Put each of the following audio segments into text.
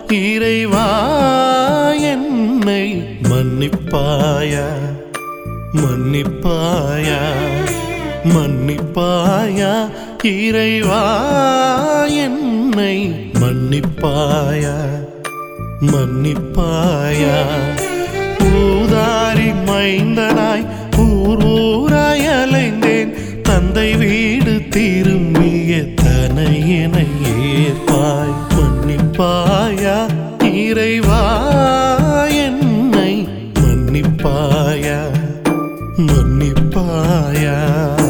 இறைவா என்னை மன்னிப்பாயா மன்னிப்பாயா மன்னிப்பாயா இறைவா என்னை மன்னிப்பாயா மன்னிப்பாயா ஊதாரி மைந்தனாய் ஊர் ஊராய் அலைந்தேன் தந்தை வீடு திரும்பிய தனையனை ஏற்பாய் மன்னிப்பாயா இறைவா என்னை மன்னிப்பாயா மன்னிப்பாயா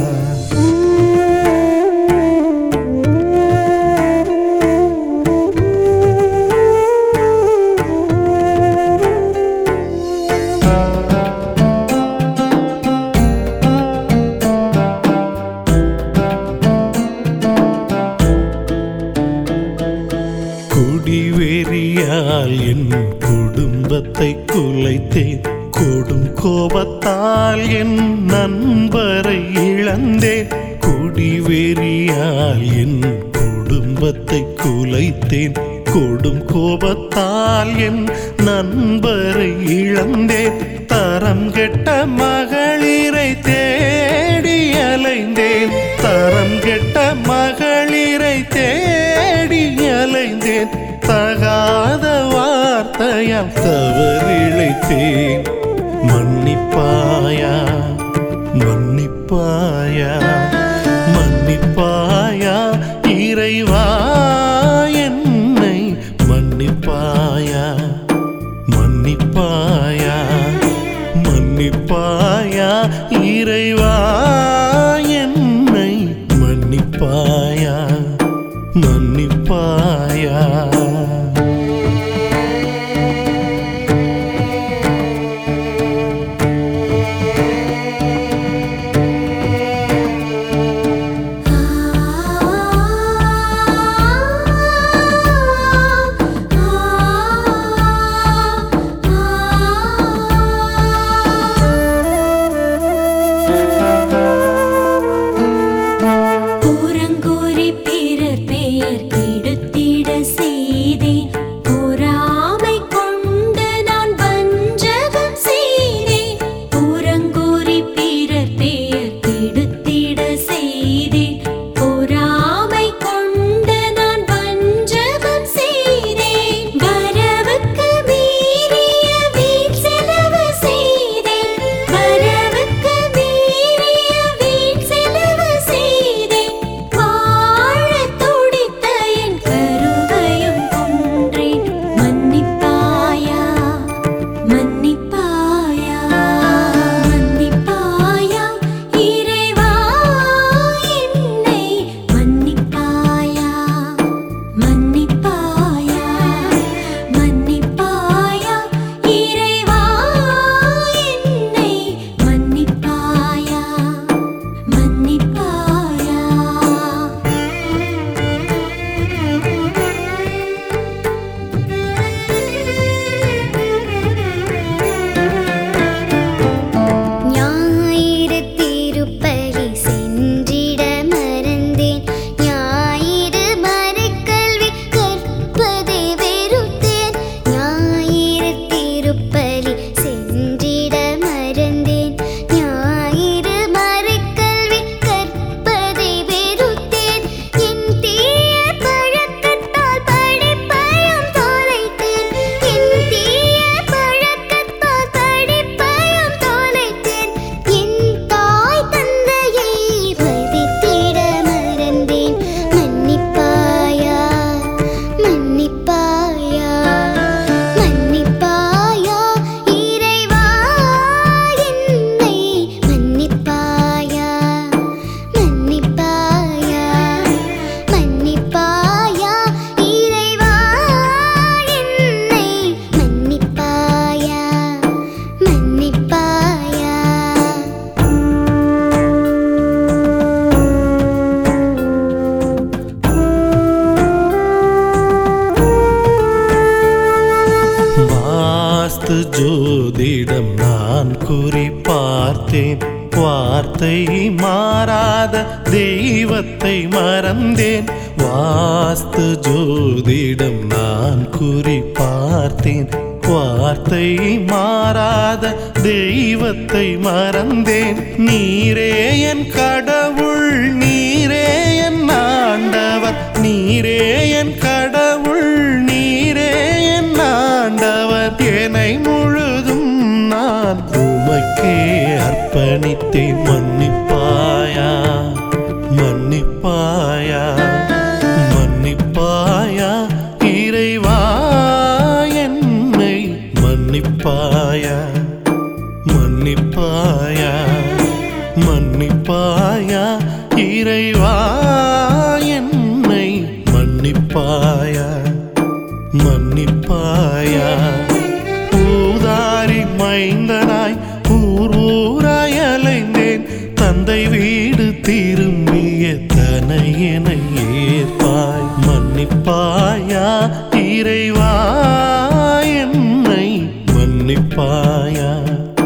குடிவெறியால் என் குடும்பத்தை குலைத்தேன் கொடும் கோபத்தால் என் நண்பரை இழந்தேன் குடிவெறியால் என் குடும்பத்தை குலைத்தேன் கொடும் கோபத்தால் என் நண்பரை இழந்தேன் தரம் கெட்ட மகளிரை தேடி அலைந்தேன் தரம் கெட்ட மகளிரை தேடி அலைந்தேன் தகாத வார்த்தையால் தவறிழைத்தேன் மன்னிப்பாயா மன்னிப்பாயா மன்னிப்பாயா இறைவா என்னை மன்னிப்பாயா மன்னிப்பாயா மன்னிப்பாயா இறைவா என்னை மன்னிப்பாயா மன்னிப்பாயா புறங்கூறி பிறர் பெயர் கெடுத்திட செய்தேன் பொறாமை கொண்டு நான் வஞ்சகம் செய்தேன் புறங்கூறி பிறர் பெயர் கெடுத்திட செய்தேன் பொறாமை கொண்டு நான் வஞ்சகம் செய்தேன் வரவுக்கு மீறிய வீண் செலவு செய்தேன் வரவுக்கு மீறிய வீண் செலவு செய்தேன் வாழத் துடித்த என் கருவையும் கொன்றேன் மன்னிப்பாயா மன்னிப்பாயா மன்னிப்பாயா இறைவா என்னை மன்னிப்பாயா மன்னிப்பாயா மன்னிப்பாயா இறைவா என்னை மன்னிப்பாயா மன்னிப்பாயா ஞாயிறு திருப்பலி சென்றிட மறந்தேன் ஞாயிறு மறைக்கல்வி கற்பதை வெறுத்தேன் ஞாயிறு திருப்பலி சென்றிட மறந்தேன் ஞாயிறு மறைக்கல்வி கற்பதை வெறுத்தேன் என் தீய பழக்கத்தால் படிப்பயம் தொலைத்தேன் என் தீய பழக்கத்தால் படிப்பயம் தொலைத்தேன் என் தாய் தந்தையை மதித்திட மறந்தேன் மன்னிப்பாயா மன்னிப்பாயா மன்னிப்பாயா இறைவா என்னை மன்னிப்பாயா மன்னிப்பாயா மன்னிப்பாயா இறைவா என்னை மன்னிப்பாயா மன்னிப்பாயா வாஸ்து ஜோதிடம் நான் குறி பார்த்தேன் வார்த்தை மாறாத தெய்வத்தை மறந்தேன் வாஸ்து ஜோதிடம் நான் குறி பார்த்தேன் வார்த்தை மாறாத தெய்வத்தை மறந்தேன் நீரே என் கடவுள் நீரே என் ஆண்டவர் நீரே என் கடவுள் நீரே என் ஆண்டவர் என்னை முழுதும் நான் உமக்கே அர்ப்பணித்தேன் மன்னிப்பாயா மன்னிப்பாயா மன்னிப்பாயா இறைவா என்னை மன்னிப்பாயா மன்னிப்பாயா மன்னிப்பாயா இறைவா என்னை மன்னிப்பாயா மன்னிப்பாயா ஊதாரி மைந்தனாய் ஊர் ஊராய் அலைந்தேன் தந்தை வீடு திரும்பிய தனையனை ஏற்பாய் மன்னிப்பாயா இறைவா என்னை மன்னிப்பாயா